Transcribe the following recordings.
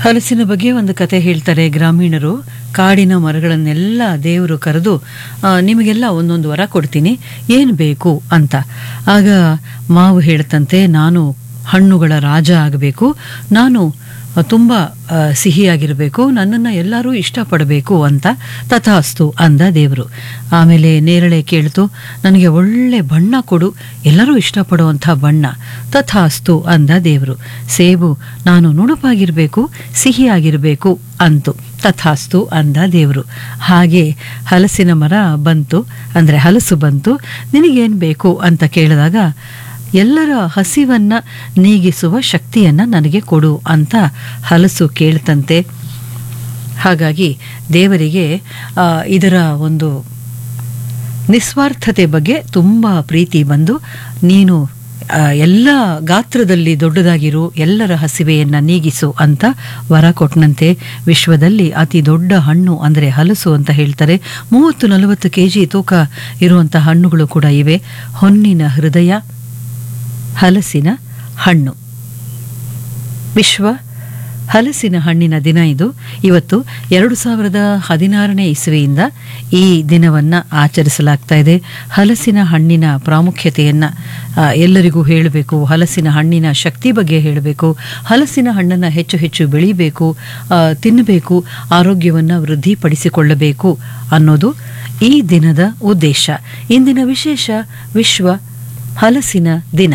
ಹಲಸಿನ ಬಗ್ಗೆ ಒಂದು ಕತೆ ಹೇಳ್ತಾರೆ ಗ್ರಾಮೀಣರು ಕಾಡಿನ ಮರಗಳನ್ನೆಲ್ಲ ದೇವರು ಕರೆದು ಆ, ನಿಮಗೆಲ್ಲ ಒಂದೊಂದು ವರ ಕೊಡ್ತೀನಿ ಏನು ಬೇಕು ಅಂತ ಆಗ ಮಾವು ಹೇಳ್ತಂತೆ ನಾನು ಹಣ್ಣುಗಳ ರಾಜ ಆಗಬೇಕು ನಾನು ಆ, ತುಂಬ ಆ, ಸಿಹಿಯಾಗಿರಬೇಕು ನನ್ನನ್ನು ಎಲ್ಲರೂ ಇಷ್ಟಪಡಬೇಕು ಅಂತ ತಥಾಸ್ತು ಅಂದ ದೇವರು ಆಮೇಲೆ ನೇರಳೆ ಕೇಳ್ತು ನನಗೆ ಒಳ್ಳೆ ಬಣ್ಣ ಕೊಡು ಎಲ್ಲರೂ ಇಷ್ಟಪಡುವಂಥ ಬಣ್ಣ ತಥಾಸ್ತು ಅಂದ ದೇವರು ಸೇಬು ನಾನು ನುಣುಪಾಗಿರಬೇಕು ಸಿಹಿಯಾಗಿರಬೇಕು ಅಂತು ತಥಾಸ್ತು ಅಂದ ದೇವರು ಹಾಗೆ ಹಲಸಿನ ಮರ ಬಂತು ಅಂದರೆ ಹಲಸು ಬಂತು ನಿನಗೇನು ಬೇಕು ಅಂತ ಕೇಳಿದಾಗ ಎಲ್ಲರ ಹಸಿವನ್ನ ನೀಗಿಸುವ ಶಕ್ತಿಯನ್ನ ನನಗೆ ಕೊಡು ಅಂತ ಹಲಸು ಕೇಳ್ತಂತೆ ಹಾಗಾಗಿ ದೇವರಿಗೆ ಆ, ಇದರ ಒಂದು ನಿಸ್ವಾರ್ಥತೆ ಬಗ್ಗೆ ತುಂಬ ಪ್ರೀತಿ ಬಂದು ನೀನು ಆ, ಎಲ್ಲ ಗಾತ್ರದಲ್ಲಿ ದೊಡ್ಡದಾಗಿರು ಎಲ್ಲರ ಹಸಿವೆಯನ್ನ ನೀಗಿಸು ಅಂತ ವರ ಕೊಟ್ಟನಂತೆ ವಿಶ್ವದಲ್ಲಿ ಅತಿ ದೊಡ್ಡ ಹಣ್ಣು ಅಂದರೆ ಹಲಸು ಅಂತ ಹೇಳ್ತಾರೆ ಮೂವತ್ತು ನಲವತ್ತು ಕೆ ಜಿ ತೂಕ ಇರುವಂಥ ಹಣ್ಣುಗಳು ಕೂಡ ಇವೆ ಹೊನ್ನಿನ ಹೃದಯ ಹಲಸಿನ ಹಣ್ಣು ವಿಶ್ವ ಹಲಸಿನ ಹಣ್ಣಿನ ದಿನ ಇದು ಇವತ್ತು ಎರಡು ಸಾವಿರದ ಹದಿನಾರನೇ ಇಸವಿಯಿಂದ ಈ ದಿನವನ್ನ ಆಚರಿಸಲಾಗ್ತಾ ಇದೆ ಹಲಸಿನ ಹಣ್ಣಿನ ಪ್ರಾಮುಖ್ಯತೆಯನ್ನ ಆ, ಎಲ್ಲರಿಗೂ ಹೇಳಬೇಕು ಹಲಸಿನ ಹಣ್ಣಿನ ಶಕ್ತಿ ಬಗ್ಗೆ ಹೇಳಬೇಕು ಹಲಸಿನ ಹಣ್ಣನ್ನು ಹೆಚ್ಚು ಹೆಚ್ಚು ಬೆಳಿಬೇಕು ಆ, ತಿನ್ನಬೇಕು ಆರೋಗ್ಯವನ್ನು ವೃದ್ಧಿಪಡಿಸಿಕೊಳ್ಳಬೇಕು ಅನ್ನೋದು ಈ ದಿನದ ಉದ್ದೇಶ ಇಂದಿನ ವಿಶೇಷ ವಿಶ್ವ ಹಲಸಿನ ದಿನ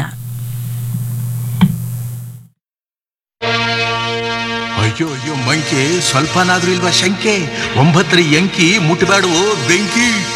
ಅಯ್ಯೋ ಅಯ್ಯೋ ಮಂಕಿ ಸ್ವಲ್ಪನಾದ್ರೂ ಇಲ್ವಾ ಶಂಕೆ ಒಂಬತ್ತರ ಎಂಕಿ ಮುಟ್ಟಬೇಡವೋ ಬೆಂಕಿ